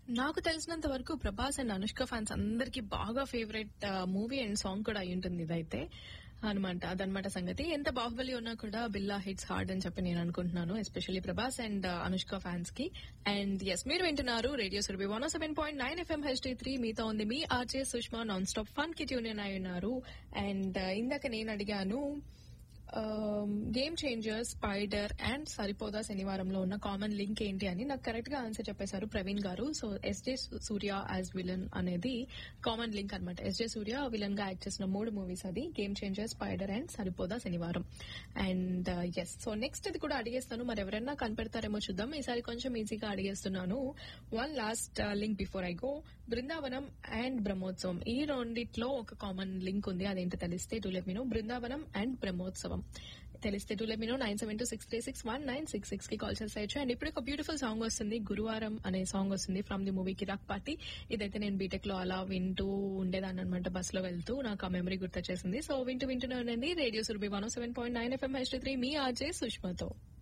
నాకు తెలిసినంత వరకు ప్రభాస్ అండ్ అనుష్క ఫ్యాన్స్ అందరికి బాగా ఫేవరెట్ మూవీ అండ్ సాంగ్ కూడా అయి ఉంటుంది ఇదైతే అనమాట అదనమాట సంగతి ఎంత బాహుబలి ఉన్నా కూడా బిల్లా హిట్స్ హార్డ్ అని చెప్పి నేను అనుకుంటున్నాను especially Prabhas and Anushka fans కి అండ్ ఎస్ మీరు వింటున్నారు radio Surabhi one seven point nine FM HD three మీతో ఉంది మీ RJ Sushma non stop fun కి ట్యూన్ అయి ఉన్నారు అండ్ ఇందాక నేను అడిగాను game changer spider and Saripodhaa శనివారంలో ఉన్న కామన్ లింక్ ఏంటి అని నాకు కరెక్ట్ గా ఆన్సర్ చెప్పేశారు ప్రవీణ్ గారు so SJ Surya as villain అనేది కామన్ లింక్ అనమాట ఎస్జే సూర్య విలన్ గా యాక్ట్ చేసిన మూడు మూవీస్ అది game changer spider and Saripodhaa Sanivaaram and yes so next ఇది కూడా అడిగేస్తాను మరి ఎవరైనా కనిపెడతారేమో చూద్దాం ఈసారి కొంచెం ఈజీగా అడిగేస్తున్నాను one last link before I go Brindavanam and Brahmotsavam ఈ రెండిట్లో ఒక కామన్ లింక్ ఉంది అదేంటో తెలిస్తే to let me know Brindavanam and Brahmotsavam తెలిస్తే to let me know nine seven two six three six one nine six six కి కాల్ చేసేయచ్చు అండ్ ఇప్పుడు ఒక బ్యూటిఫుల్ సాంగ్ వస్తుంది గురువారం అనే సాంగ్ వస్తుంది from the movie Kirik Party ఇదైతే నేను బీటెక్ లో అలా వింటూ ఉండేదాన్ని అనమాట బస్ లో వెళ్తూ నాకు ఆ మెమరీ గుర్తొచ్చేసింది సో వింటూ వింటూనే ఉండండి radio Surabhi one seven point nine FM H three మీ ఆర్జే సుష్మతో